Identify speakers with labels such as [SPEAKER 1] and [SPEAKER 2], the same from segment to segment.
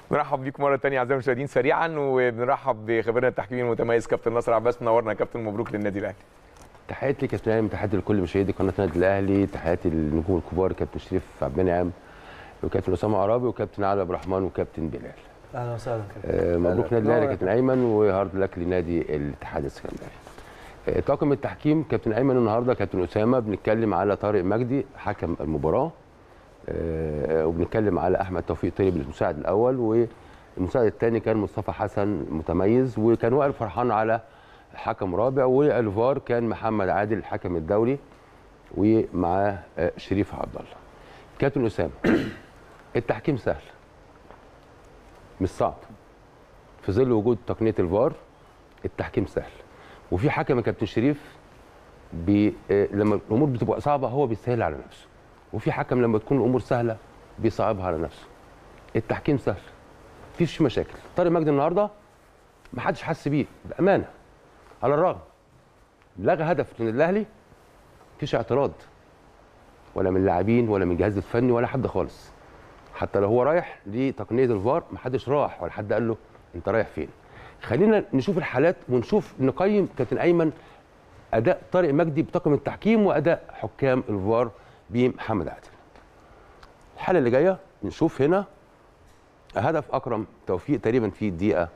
[SPEAKER 1] بنرحب بيكم مره ثانيه اعزائي المشاهدين سريعا وبنرحب بخبيرنا التحكيمي المتميز كابتن ناصر عباس منورنا يا كابتن مبروك للنادي الاهلي
[SPEAKER 2] تحياتي لك يا كابتن ايمن تحياتي لكل مشاهدي قناه النادي الاهلي تحياتي للنجوم الكبار كابتن شريف عبد المنعم وكابتن اسامه عرابي وكابتن علي عبد الرحمن وكابتن بلال
[SPEAKER 3] اهلا وسهلا
[SPEAKER 2] آه مبروك نادي الاهلي كابتن ايمن وهارد لك لنادي الاتحاد السكندري آه طاقم التحكيم كابتن ايمن النهارده كابتن اسامه بنتكلم على طارق مجدي حكم المباراه آه وبنتكلم على احمد توفيق طيب المساعد الاول والمساعد الثاني كان مصطفى حسن متميز وكان وائل فرحان على حكم رابع والفار كان محمد عادل الحكم الدولي ومعاه شريف عبد الله كابتن اسامه التحكيم سهل مش صعب في ظل وجود تقنيه الفار التحكيم سهل وفي حكم يا كابتن شريف بي لما الامور بتبقى صعبه هو بيسهل على نفسه وفي حكم لما تكون الامور سهله بيصعبها على نفسه التحكيم سهل مفيش مشاكل طارق مجدي النهارده ما حدش حس بيه بامانه على الرغم لغى هدف من الاهلي مفيش اعتراض ولا من اللاعبين ولا من الجهاز الفني ولا حد خالص حتى لو هو رايح لتقنيه الفار ما حدش راح ولا حد قال له انت رايح فين خلينا نشوف الحالات ونشوف نقيم كابتن ايمن اداء طارق مجدي بطاقم التحكيم واداء حكام الفار بمحمد عادل الحاله اللي جايه نشوف هنا هدف اكرم توفيق تقريبا في الدقيقه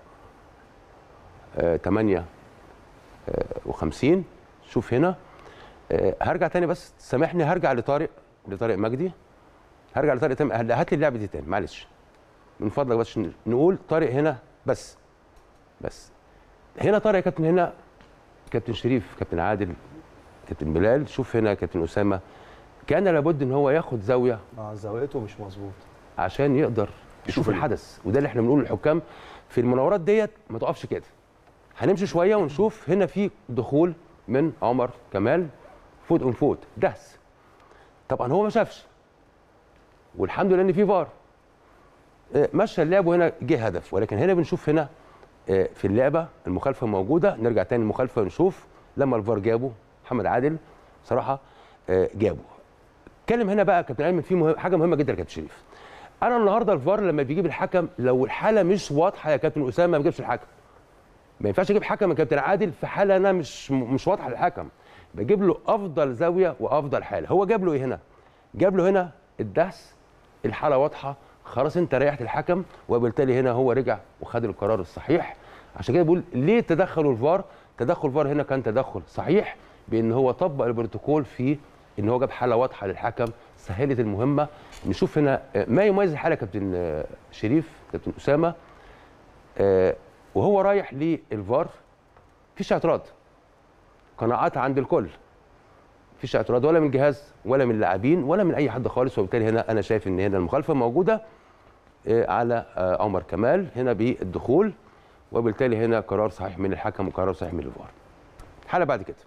[SPEAKER 2] 8 و50 شوف هنا هرجع تاني بس سامحني هرجع لطارق لطارق مجدي هرجع لطارق تاني هات لي اللعبه دي تاني معلش من فضلك بس نقول طارق هنا بس بس هنا طارق يا كابتن هنا كابتن شريف كابتن عادل كابتن بلال شوف هنا كابتن اسامه كان لابد ان هو ياخد زاويه
[SPEAKER 3] اه زاويته مش مظبوط
[SPEAKER 2] عشان يقدر يشوف الحدث وده اللي احنا بنقوله للحكام في المناورات ديت ما تقفش كده هنمشي شويه ونشوف هنا في دخول من عمر كمال فوت اون فوت دهس طبعا هو ما شافش والحمد لله ان في فار مشى اللعب وهنا جه هدف ولكن هنا بنشوف هنا في اللعبه المخالفه موجوده نرجع تاني المخالفه نشوف لما الفار جابه محمد عادل صراحه جابه اتكلم هنا بقى كابتن ايمن في مهم حاجه مهمه جدا يا كابتن شريف انا النهارده الفار لما بيجيب الحكم لو الحاله مش واضحه يا كابتن اسامه ما بيجيبش الحكم ما ينفعش اجيب حكم يا كابتن عادل في حاله انا مش مش واضحه للحكم بجيب له افضل زاويه وافضل حاله هو جاب له ايه هنا جاب له هنا الدهس الحاله واضحه خلاص انت ريحت الحكم وبالتالي هنا هو رجع وخد القرار الصحيح عشان كده بقول ليه تدخل الفار تدخل الفار هنا كان تدخل صحيح بان هو طبق البروتوكول في ان هو جاب حاله واضحه للحكم سهلت المهمه نشوف هنا ما يميز الحاله كابتن شريف كابتن اسامه وهو رايح للفار مفيش اعتراض قناعات عند الكل مفيش اعتراض ولا من الجهاز ولا من اللاعبين ولا من اي حد خالص وبالتالي هنا انا شايف ان هنا المخالفه موجوده على عمر كمال هنا بالدخول وبالتالي هنا قرار صحيح من الحكم وقرار صحيح من الفار حاله بعد كده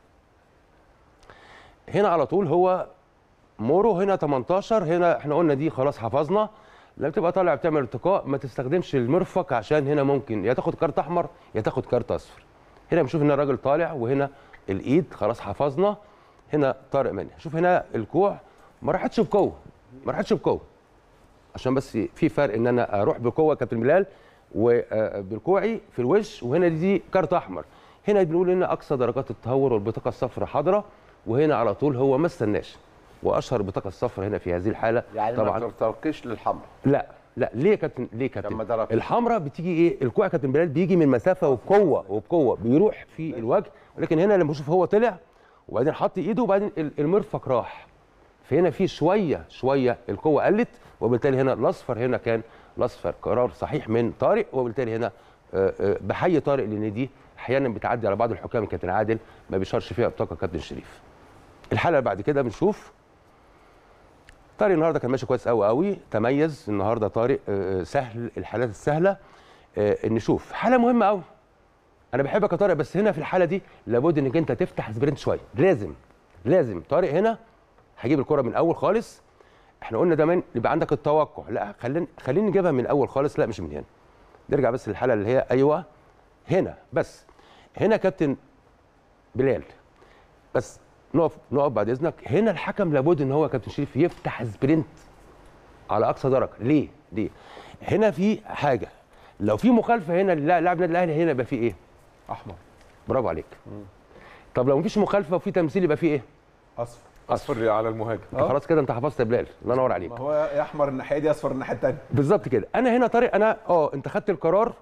[SPEAKER 2] هنا على طول هو مورو هنا 18 هنا احنا قلنا دي خلاص حفظنا لما تبقى طالع بتعمل ارتقاء ما تستخدمش المرفق عشان هنا ممكن يا تاخد كارت احمر يا تاخد كارت اصفر هنا بنشوف هنا الراجل طالع وهنا الايد خلاص حفظنا هنا طارق منها شوف هنا الكوع ما راحتش بقوه ما راحتش بقوه عشان بس في فرق ان انا اروح بقوه كابتن بلال وبالكوعي في الوش وهنا دي كارت احمر هنا بنقول ان اقصى درجات التهور والبطاقه الصفراء حاضره وهنا على طول هو ما استناش واشهر بطاقه الصفراء هنا في هذه الحاله
[SPEAKER 4] يعني طبعا ما ترتقيش للحمراء
[SPEAKER 2] لا لا ليه يا كابتن ليه يا كابتن الحمراء بتيجي ايه الكوع كابتن بلال بيجي من مسافه وبقوه وبقوه بيروح في الوجه ولكن هنا لما بشوف هو طلع وبعدين حط ايده وبعدين المرفق راح فهنا في شويه شويه القوه قلت وبالتالي هنا الاصفر هنا كان الاصفر قرار صحيح من طارق وبالتالي هنا بحيي طارق لان دي احيانا بتعدي على بعض الحكام كابتن عادل ما بيشارش فيها بطاقه كابتن شريف الحلقه اللي بعد كده بنشوف طارق النهارده كان ماشي كويس قوي قوي تميز النهارده طارق سهل الحالات السهله نشوف حاله مهمه قوي انا بحبك يا طارق بس هنا في الحاله دي لابد انك انت تفتح سبرنت شويه لازم لازم طارق هنا هجيب الكره من الاول خالص احنا قلنا دايما يبقى عندك التوقع لا خلينا خلينا نجيبها من الاول خالص لا مش من هنا نرجع بس للحاله اللي هي ايوه هنا بس هنا كابتن بلال بس نقف نقف بعد اذنك هنا الحكم لابد ان هو كابتن شريف يفتح سبرنت على اقصى درجه ليه ليه هنا في حاجه لو في مخالفه هنا للاعب النادي الاهلي هنا يبقى في ايه
[SPEAKER 1] احمر
[SPEAKER 2] برافو عليك طب لو مفيش مخالفه وفي تمثيل يبقى في ايه
[SPEAKER 5] اصفر
[SPEAKER 1] اصفر على المهاجم
[SPEAKER 2] انت خلاص كده انت حفظت يا بلال الله ينور عليك
[SPEAKER 5] ما هو يا احمر الناحيه دي اصفر الناحيه الثانيه
[SPEAKER 2] بالظبط كده انا هنا طارق انا اه انت خدت القرار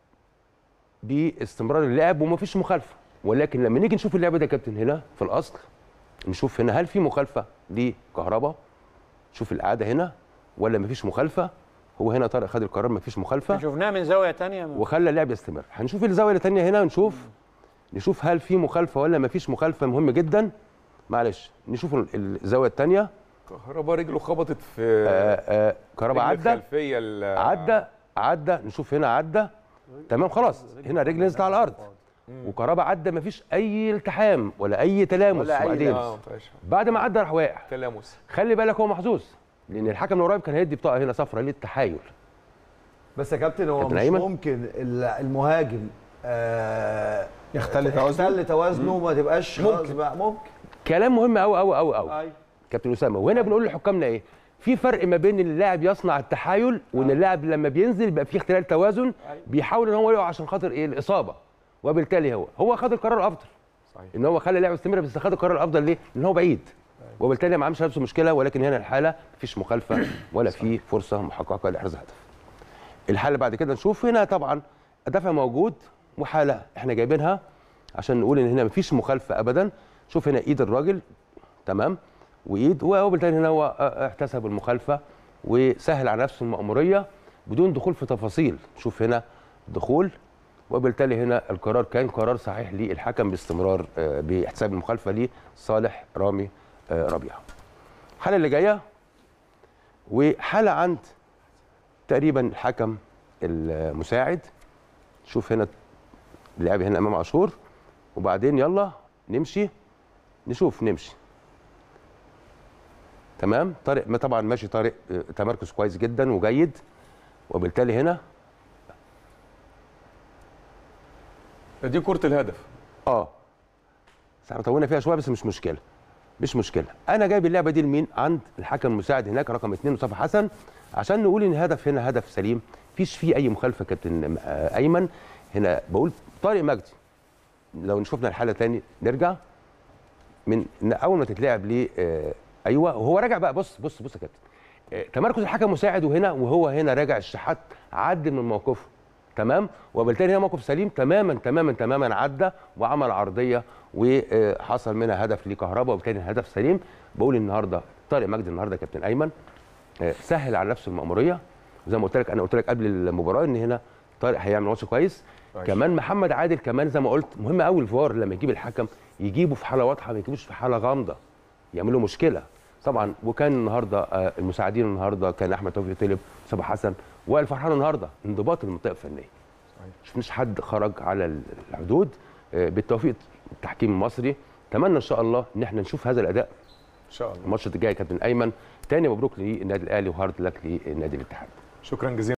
[SPEAKER 2] باستمرار اللعب ومفيش مخالفه ولكن لما نيجي نشوف اللعبه ده يا كابتن هنا في الاصل نشوف هنا هل في مخالفه لكهرباء شوف القعده هنا ولا مفيش مخالفه هو هنا طارق خد القرار مفيش مخالفه
[SPEAKER 6] شفناها من زاويه تانية من
[SPEAKER 2] وخلى اللعب يستمر هنشوف الزاويه الثانيه هنا ونشوف نشوف هل في مخالفه ولا مفيش مخالفه مهم جدا معلش نشوف ال- الزاويه الثانيه
[SPEAKER 1] كهربا رجله خبطت في
[SPEAKER 2] كهرباء
[SPEAKER 1] رجل
[SPEAKER 2] عدى
[SPEAKER 1] الخلفيه ال-
[SPEAKER 2] عدى عدى نشوف هنا عدى تمام خلاص هنا الرجل نزلت على الارض وكهرباء عدى مفيش اي التحام ولا اي تلامس
[SPEAKER 4] ولا أي
[SPEAKER 2] وبعدين
[SPEAKER 1] اه مفيهاش
[SPEAKER 2] بعد ما عدى راح واقع
[SPEAKER 1] تلامس
[SPEAKER 2] خلي بالك هو محظوظ لان الحكم اللي قريب كان هيدي بطاقه هنا صفراء للتحايل
[SPEAKER 3] بس يا كابتن هو
[SPEAKER 2] كابتن
[SPEAKER 3] مش
[SPEAKER 2] أيمن؟
[SPEAKER 3] ممكن ال- المهاجم آه
[SPEAKER 5] يختل توازنه
[SPEAKER 3] يختل توازنه وما تبقاش خلاص بقى ممكن
[SPEAKER 2] كلام مهم قوي قوي قوي قوي
[SPEAKER 3] ايوه
[SPEAKER 2] كابتن اسامه وهنا بنقول لحكامنا ايه في فرق ما بين اللاعب يصنع التحايل وان اللاعب لما بينزل بيبقى في اختلال توازن بيحاول ان هو يقع عشان خاطر ايه الاصابه وبالتالي هو هو خد القرار الافضل
[SPEAKER 1] صحيح.
[SPEAKER 2] ان هو خلى اللاعب يستمر بس خد القرار الافضل ليه؟ لان هو بعيد وبالتالي ما عملش نفسه مشكله ولكن هنا الحاله مفيش مخالفه ولا في فرصه محققه لاحراز هدف. الحاله بعد كده نشوف هنا طبعا دفع موجود وحاله احنا جايبينها عشان نقول ان هنا مفيش مخالفه ابدا شوف هنا ايد الراجل تمام وايد وبالتالي هنا هو اه احتسب المخالفه وسهل على نفسه المأموريه بدون دخول في تفاصيل شوف هنا دخول وبالتالي هنا القرار كان قرار صحيح للحكم باستمرار اه باحتساب المخالفه لصالح رامي اه ربيعه الحاله اللي جايه وحاله عند تقريبا الحكم المساعد شوف هنا اللعب هنا امام عاشور وبعدين يلا نمشي نشوف نمشي تمام طارق ما طبعا ماشي طارق آه، تمركز كويس جدا وجيد وبالتالي هنا
[SPEAKER 1] دي كره الهدف
[SPEAKER 2] اه بس احنا طولنا فيها شويه بس مش مشكله مش مشكله انا جايب اللعبه دي لمين عند الحكم المساعد هناك رقم اثنين مصطفى حسن عشان نقول ان الهدف هنا هدف سليم مفيش فيه اي مخالفه كابتن آه، ايمن هنا بقول طارق مجدي لو شفنا الحاله تاني نرجع من إن اول ما تتلعب ليه آه، ايوه وهو راجع بقى بص بص بص يا كابتن آه، تمركز الحكم مساعد وهنا وهو هنا راجع الشحات عدل من موقفه تمام وبالتالي هنا موقف سليم تماما تماما تماما عدى وعمل عرضيه وحصل منها هدف لكهرباء وبالتالي هدف سليم بقول النهارده طارق مجدي النهارده كابتن ايمن آه، سهل على نفسه المأموريه زي ما قلت لك انا قلت لك قبل المباراه ان هنا طارق هيعمل ماتش كويس
[SPEAKER 1] كويس.
[SPEAKER 2] كمان محمد عادل كمان زي ما قلت مهم قوي الفار لما يجيب الحكم يجيبه في حاله واضحه ما يجيبوش في حاله غامضه يعملوا مشكله طبعا وكان النهارده آه، المساعدين النهارده كان احمد توفيق طلب صبا حسن وائل فرحان النهارده انضباط المنطقه الفنيه شفناش حد خرج على الحدود آه، بالتوفيق التحكيم المصري اتمنى ان شاء الله ان احنا نشوف هذا الاداء
[SPEAKER 1] ان شاء الله
[SPEAKER 2] الماتش الجاي يا كابتن ايمن تاني مبروك للنادي الاهلي وهارد لك للنادي الاتحاد
[SPEAKER 1] شكرا جزيلا